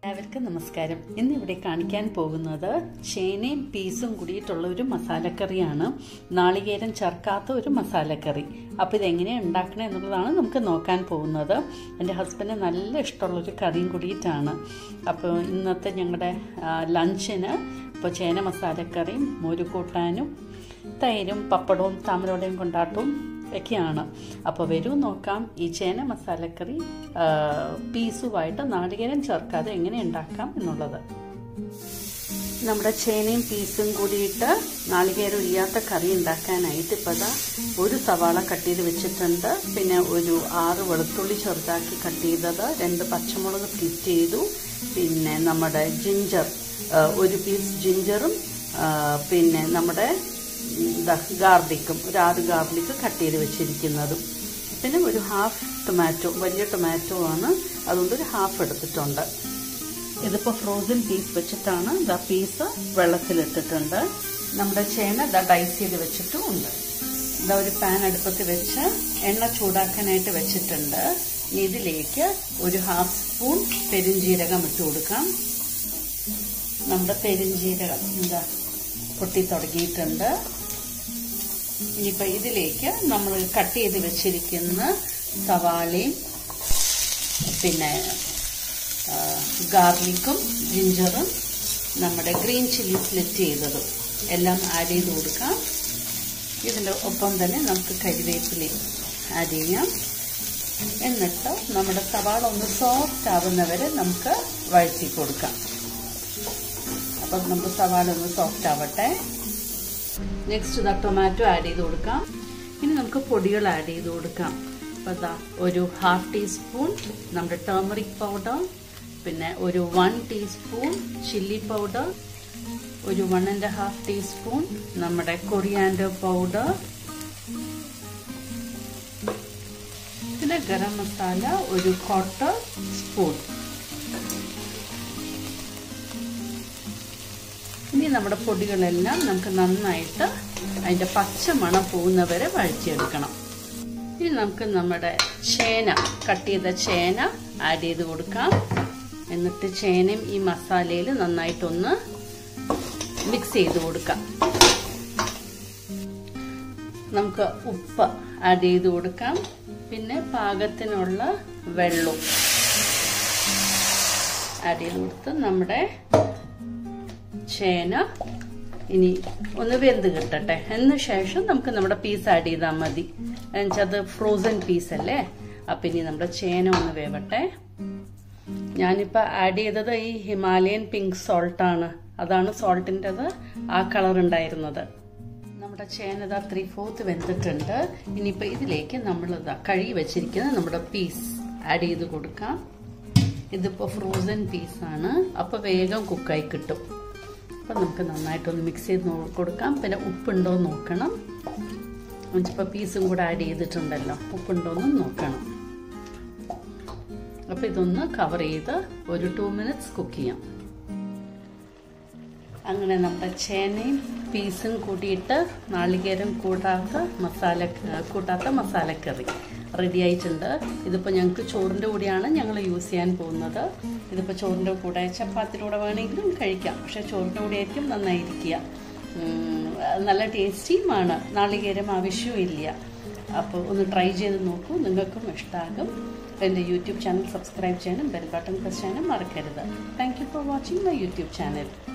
എല്ലാവർക്കും നമസ്കാരം ഇന്ന് ഇവിടെ കാണിക്കാൻ പോകുന്നത് ചേനയും പീസും കൂടിയിട്ടുള്ള ഒരു മസാലക്കറിയാണ് നാളികേരം ചേർക്കാത്ത ഒരു മസാലക്കറി അപ്പോൾ ഇതെങ്ങനെയാണ് ഉണ്ടാക്കണേ എന്നുള്ളതാണ് നമുക്ക് നോക്കാൻ പോകുന്നത് എൻ്റെ ഹസ്ബൻഡ് നല്ല ഇഷ്ടമുള്ളൊരു കറിയും കൂടിയിട്ടാണ് അപ്പോൾ ഇന്നത്തെ ഞങ്ങളുടെ ലഞ്ചിന് ഇപ്പോൾ ചേന മസാലക്കറിയും മോരുകൂട്ടാനും തൈരും പപ്പടവും താമരോടെയും കൊണ്ടാട്ടവും ഒക്കെയാണ് അപ്പോൾ വരൂ നോക്കാം ഈ ചേന മസാലക്കറി പീസുമായിട്ട് നാളികേരം ചേർക്കാതെ എങ്ങനെ ഉണ്ടാക്കാം എന്നുള്ളത് നമ്മുടെ ചേനയും പീസും കൂടിയിട്ട് നാളികേരം ഇല്ലാത്ത കറി ഉണ്ടാക്കാനായിട്ട് ഇപ്പോൾ ദാ ഒരു സവാള കട്ട് ചെയ്ത് വെച്ചിട്ടുണ്ട് പിന്നെ ഒരു ആറ് വെളുത്തുള്ളി ചെറുതാക്കി കട്ട് ചെയ്തത് രണ്ട് പച്ചമുളക് സ്കിറ്റ് ചെയ്തു പിന്നെ നമ്മുടെ ജിഞ്ചർ ഒരു പീസ് ജിഞ്ചറും പിന്നെ നമ്മുടെ ഗാർലിക്കും ഒരു ആറ് ഗാർലിക്ക് കട്ട് ചെയ്ത് വെച്ചിരിക്കുന്നതും പിന്നെ ഒരു ഹാഫ് ടൊമാറ്റോ വലിയ ടൊമാറ്റോ ആണ് അതുകൊണ്ട് ഒരു ഹാഫ് എടുത്തിട്ടുണ്ട് ഇതിപ്പോൾ ഫ്രോസൺ പീസ് വെച്ചിട്ടാണ് ദ പീസ് വെള്ളത്തിലിട്ടിട്ടുണ്ട് നമ്മുടെ ചേന ദ ഡൈസ് ചെയ്ത് വെച്ചിട്ടും ഉണ്ട് ഇതാ ഒരു പാൻ അടുപ്പത്ത് വെച്ച് എണ്ണ ചൂടാക്കാനായിട്ട് വെച്ചിട്ടുണ്ട് ഇതിലേക്ക് ഒരു ഹാഫ് സ്പൂൺ പെരിഞ്ജീരകം ഇട്ട് കൊടുക്കാം നമ്മുടെ പെരിഞ്ജീരകം എന്താ പൊട്ടി തുടങ്ങിയിട്ടുണ്ട് ഇനിയിപ്പോൾ ഇതിലേക്ക് നമ്മൾ കട്ട് ചെയ്ത് വെച്ചിരിക്കുന്ന സവാളയും പിന്നെ ഗാർലിക്കും ജിഞ്ചറും നമ്മുടെ ഗ്രീൻ ചില്ലി സ്ലിറ്റ് ചെയ്തതും എല്ലാം ആഡ് ചെയ്ത് കൊടുക്കാം ഇതിൻ്റെ ഒപ്പം തന്നെ നമുക്ക് കരിവേപ്പിലയും ആഡ് ചെയ്യാം എന്നിട്ട് നമ്മുടെ സവാള ഒന്ന് സോഫ്റ്റ് ആവുന്നവരെ നമുക്ക് വഴറ്റി കൊടുക്കാം അപ്പം നമുക്ക് സവാള ഒന്ന് സോഫ്റ്റ് ആവട്ടെ നെക്സ്റ്റ് ഇതാ ടൊമാറ്റോ ആഡ് ചെയ്ത് കൊടുക്കാം ഇനി നമുക്ക് പൊടികൾ ആഡ് ചെയ്ത് കൊടുക്കാം അപ്പോൾ ഇതാ ഒരു ഹാഫ് ടീസ്പൂൺ നമ്മുടെ ടേമറിക് പൗഡർ പിന്നെ ഒരു വൺ ടീസ്പൂൺ ചില്ലി പൗഡർ ഒരു വൺ ആൻഡ് ഹാഫ് ടീസ്പൂൺ നമ്മുടെ കൊറിയാൻഡർ പൗഡർ പിന്നെ ഗരം മസാല ഒരു ക്വാർട്ടർ സ്പൂൺ ഇനി നമ്മുടെ പൊടികളെല്ലാം നമുക്ക് നന്നായിട്ട് അതിൻ്റെ പച്ച മണം പോകുന്നവരെ വഴറ്റിയെടുക്കണം ഇനി നമുക്ക് നമ്മുടെ ചേന കട്ട് ചെയ്ത ചേന ആഡ് ചെയ്ത് കൊടുക്കാം എന്നിട്ട് ചേനയും ഈ മസാലയിൽ നന്നായിട്ടൊന്ന് മിക്സ് ചെയ്ത് കൊടുക്കാം നമുക്ക് ഉപ്പ് ആഡ് ചെയ്ത് കൊടുക്കാം പിന്നെ പാകത്തിനുള്ള വെള്ളവും ആഡ് ചെയ്ത് കൊടുത്ത് നമ്മുടെ ചേന ഇനി ഒന്ന് വെന്ത് കിട്ടട്ടെ എന്ന ശേഷം നമുക്ക് നമ്മുടെ പീസ് ആഡ് ചെയ്താൽ മതി എന്നുവെച്ചാൽ ഫ്രോസൺ പീസ് അല്ലേ അപ്പം ഇനി നമ്മുടെ ചേന ഒന്ന് വേവട്ടെ ഞാനിപ്പോൾ ആഡ് ചെയ്തത് ഈ ഹിമാലയൻ പിങ്ക് സോൾട്ടാണ് അതാണ് സോൾട്ടിൻ്റെത് ആ കളർ ഉണ്ടായിരുന്നത് നമ്മുടെ ചേനത ത്രീ ഫോർത്ത് വെന്തിട്ടുണ്ട് ഇനിയിപ്പോൾ ഇതിലേക്ക് നമ്മൾ കഴുകി വെച്ചിരിക്കുന്ന നമ്മുടെ പീസ് ആഡ് ചെയ്ത് കൊടുക്കാം ഇതിപ്പോൾ ഫ്രോസൺ പീസാണ് അപ്പോൾ വേഗം കുക്കായി കിട്ടും അപ്പം നമുക്ക് നന്നായിട്ടൊന്ന് മിക്സ് ചെയ്ത് കൊടുക്കാം പിന്നെ ഉപ്പുണ്ടോ നോക്കണം ഇപ്പോൾ പീസും കൂടെ ആഡ് ചെയ്തിട്ടുണ്ടല്ലോ ഉപ്പുണ്ടോ എന്ന് നോക്കണം അപ്പോൾ ഇതൊന്ന് കവർ ചെയ്ത് ഒരു ടു മിനിറ്റ്സ് കുക്ക് ചെയ്യാം അങ്ങനെ നമ്മുടെ ചേനയും പീസും കൂട്ടിയിട്ട് നാളികേരം കൂട്ടാത്ത മസാല കൂട്ടാത്ത മസാലക്കറി റെഡി ആയിട്ടുണ്ട് ഇതിപ്പോൾ ഞങ്ങൾക്ക് ചോറിൻ്റെ കൂടെയാണ് ഞങ്ങൾ യൂസ് ചെയ്യാൻ പോകുന്നത് ഇതിപ്പോൾ ചോറിൻ്റെ കൂടെ ചപ്പാത്തിയുടെ കൂടെ വേണമെങ്കിലും കഴിക്കാം പക്ഷേ ചോറിൻ്റെ കൂടെ ആയിരിക്കും നന്നായിരിക്കുക നല്ല ടേസ്റ്റിയുമാണ് നാളികേരം ആവശ്യമില്ല അപ്പോൾ ഒന്ന് ട്രൈ ചെയ്ത് നോക്കൂ നിങ്ങൾക്കും ഇഷ്ടമാകും എൻ്റെ യൂട്യൂബ് ചാനൽ സബ്സ്ക്രൈബ് ചെയ്യാനും ബെൽ ബട്ടൺ പ്രസ് ചെയ്യാനും മറക്കരുത് thank you for watching my YouTube channel